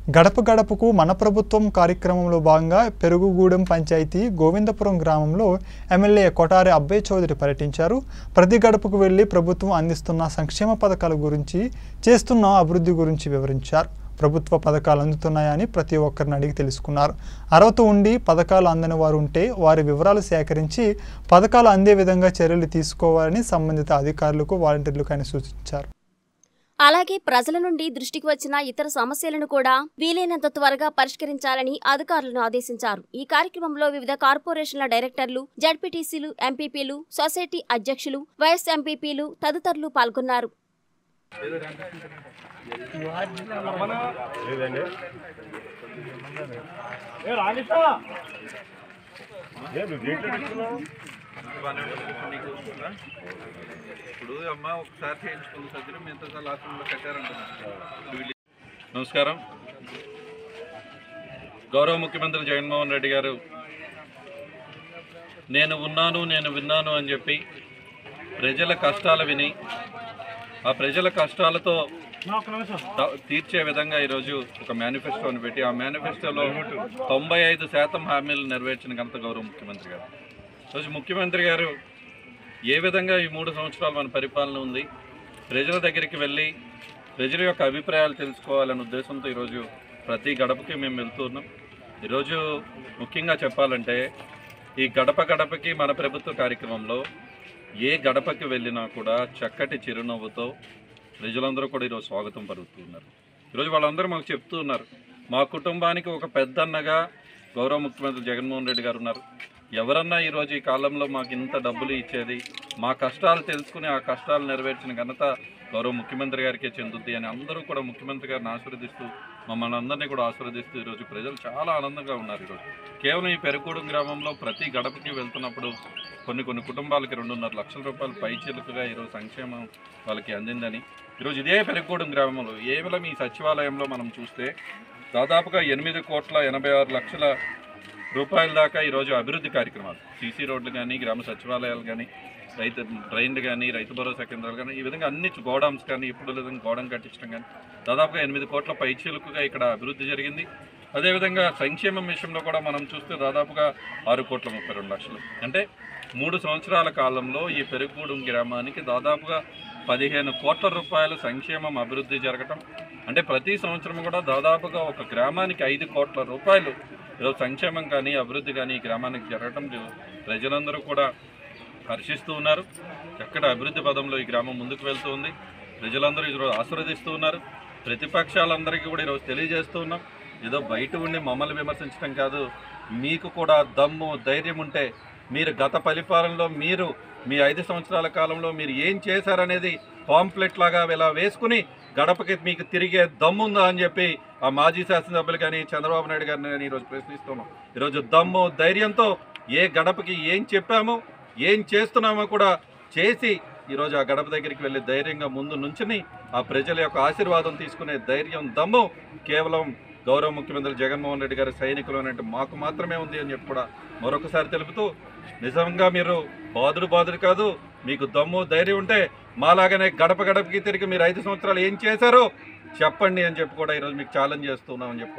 గడప గడపకు మన ప్రభుత్వం కార్యక్రమంలో భాగంగా పెరుగుగూడెం పంచాయతీ గోవిందపురం గ్రామంలో ఎమ్మెల్యే కొటారి అబ్బయ్య చౌదరి పర్యటించారు ప్రతి గడపకు వెళ్లి ప్రభుత్వం అందిస్తున్న సంక్షేమ పథకాల గురించి చేస్తున్న అభివృద్ధి గురించి వివరించారు ప్రభుత్వ పథకాలు అందుతున్నాయని ప్రతి ఒక్కరిని అడిగి తెలుసుకున్నారు అర్హత ఉండి పథకాలు అందని వారు ఉంటే వారి వివరాలు సేకరించి పథకాలు అందే విధంగా చర్యలు తీసుకోవాలని సంబంధిత అధికారులకు వాలంటీర్లకు ఆయన సూచించారు అలాగే ప్రజల నుండి దృష్టికి వచ్చిన ఇతర సమస్యలను కూడా వీలైనంత త్వరగా పరిష్కరించాలని అధికారులను ఆదేశించారు ఈ కార్యక్రమంలో వివిధ కార్పొరేషన్ల డైరెక్టర్లు జడ్పీటీసీలు ఎంపీపీలు సొసైటీ అధ్యక్షులు వైఎస్ ఎంపీపీలు తదితరులు పాల్గొన్నారు ఇప్పుడు అమ్మ ఒకసారి చేయించుకున్న సర్జరీ మిగతా లాస్ట్లో కట్టారంటున్నారు నమస్కారం గౌరవ ముఖ్యమంత్రి జగన్మోహన్ రెడ్డి గారు నేను ఉన్నాను నేను విన్నాను అని చెప్పి ప్రజల కష్టాలు విని ఆ ప్రజల కష్టాలతో త- తీర్చే విధంగా ఈరోజు ఒక మేనిఫెస్టోని పెట్టి ఆ మేనిఫెస్టోలో తొంభై ఐదు శాతం హామీలు నెరవేర్చిన ఘనత గౌరవ ముఖ్యమంత్రి గారు ఈరోజు ముఖ్యమంత్రి గారు ఏ విధంగా ఈ మూడు సంవత్సరాలు మన పరిపాలన ఉంది ప్రజల దగ్గరికి వెళ్ళి ప్రజల యొక్క అభిప్రాయాలు తెలుసుకోవాలనే ఉద్దేశంతో ఈరోజు ప్రతి గడపకి మేము వెళ్తున్నాం ఈరోజు ముఖ్యంగా చెప్పాలంటే ఈ గడప గడపకి మన ప్రభుత్వ కార్యక్రమంలో ఏ గడపకి వెళ్ళినా కూడా చక్కటి చిరునవ్వుతో ప్రజలందరూ కూడా ఈరోజు స్వాగతం పలుకుతున్నారు ఈరోజు వాళ్ళందరూ మాకు చెప్తూ ఉన్నారు మా కుటుంబానికి ఒక పెద్దన్నగా గౌరవ ముఖ్యమంత్రి జగన్మోహన్ రెడ్డి గారు ఉన్నారు ఎవరన్నా ఈరోజు ఈ కాలంలో మాకు ఇంత డబ్బులు ఇచ్చేది మా కష్టాలు తెలుసుకుని ఆ కష్టాలు నెరవేర్చిన ఘనత గౌరవ ముఖ్యమంత్రి గారికే చెందుద్ది అని అందరూ కూడా ముఖ్యమంత్రి గారిని ఆశీర్వదిస్తూ మమ్మల్ని అందరినీ కూడా ఆశీర్వదిస్తూ ఈరోజు ప్రజలు చాలా ఆనందంగా ఉన్నారు ఈరోజు కేవలం ఈ పెరుగూడెం గ్రామంలో ప్రతి గడపకి వెళ్తున్నప్పుడు కొన్ని కొన్ని కుటుంబాలకి రెండున్నర లక్షల రూపాయలు పైచీలకుగా ఈరోజు సంక్షేమం వాళ్ళకి అందిందని ఈరోజు ఇదే పెరుగూడెం గ్రామంలో కేవలం ఈ సచివాలయంలో మనం చూస్తే దాదాపుగా ఎనిమిది కోట్ల ఎనభై ఆరు లక్షల రూపాయల దాకా ఈరోజు అభివృద్ధి కార్యక్రమాలు సీసీ రోడ్లు కానీ గ్రామ సచివాలయాలు కానీ రైతు ట్రైన్లు కానీ రైతు భరోసా కేంద్రాలు కానీ ఈ విధంగా అన్ని గోడౌన్స్ కానీ ఇప్పుడు విధంగా గోడౌన్ కట్టించడం కానీ దాదాపుగా ఎనిమిది కోట్ల పైచీలకుగా ఇక్కడ అభివృద్ధి జరిగింది అదేవిధంగా సంక్షేమం విషయంలో కూడా మనం చూస్తే దాదాపుగా ఆరు కోట్ల ముప్పై రెండు లక్షలు అంటే మూడు సంవత్సరాల కాలంలో ఈ పెరుగుగూడెం గ్రామానికి దాదాపుగా పదిహేను కోట్ల రూపాయల సంక్షేమం అభివృద్ధి జరగటం అంటే ప్రతి సంవత్సరం కూడా దాదాపుగా ఒక గ్రామానికి ఐదు కోట్ల రూపాయలు ఈరోజు సంక్షేమం కానీ అభివృద్ధి కానీ ఈ గ్రామానికి జరగటం ప్రజలందరూ కూడా హర్షిస్తూ ఉన్నారు ఎక్కడ అభివృద్ధి పదంలో ఈ గ్రామం ముందుకు వెళ్తూ ఉంది ప్రజలందరూ ఈరోజు ఆశీర్వదిస్తూ ఉన్నారు ప్రతిపక్షాలందరికీ కూడా ఈరోజు తెలియజేస్తూ ఉన్నాం ఏదో బయట ఉండి మమ్మల్ని విమర్శించడం కాదు మీకు కూడా దమ్ము ధైర్యం ఉంటే మీరు గత పరిపాలనలో మీరు మీ ఐదు సంవత్సరాల కాలంలో మీరు ఏం చేశారనేది పాంప్లెట్ లాగా ఇలా వేసుకుని గడపకి మీకు తిరిగే దమ్ముందా అని చెప్పి ఆ మాజీ శాసనసభ్యులు కానీ చంద్రబాబు నాయుడు గారిని నేను ఈరోజు ప్రశ్నిస్తున్నాం ఈరోజు దమ్ము ధైర్యంతో ఏ గడపకి ఏం చెప్పామో ఏం చేస్తున్నామో కూడా చేసి ఈరోజు ఆ గడప దగ్గరికి వెళ్ళి ధైర్యంగా ముందు నుంచుని ఆ ప్రజల యొక్క ఆశీర్వాదం తీసుకునే ధైర్యం దమ్ము కేవలం గౌరవ ముఖ్యమంత్రి జగన్మోహన్ రెడ్డి గారి సైనికులు అంటే మాకు మాత్రమే ఉంది అని చెప్పి కూడా మరొకసారి తెలుపుతూ నిజంగా మీరు బాదుడు బాదుడు కాదు మీకు దమ్ము ధైర్యం ఉంటే మాలాగానే గడప గడపకి తిరిగి మీరు ఐదు సంవత్సరాలు ఏం చేశారో చెప్పండి అని చెప్పి కూడా ఈరోజు మీకు ఛాలెంజ్ చేస్తున్నామని చెప్పి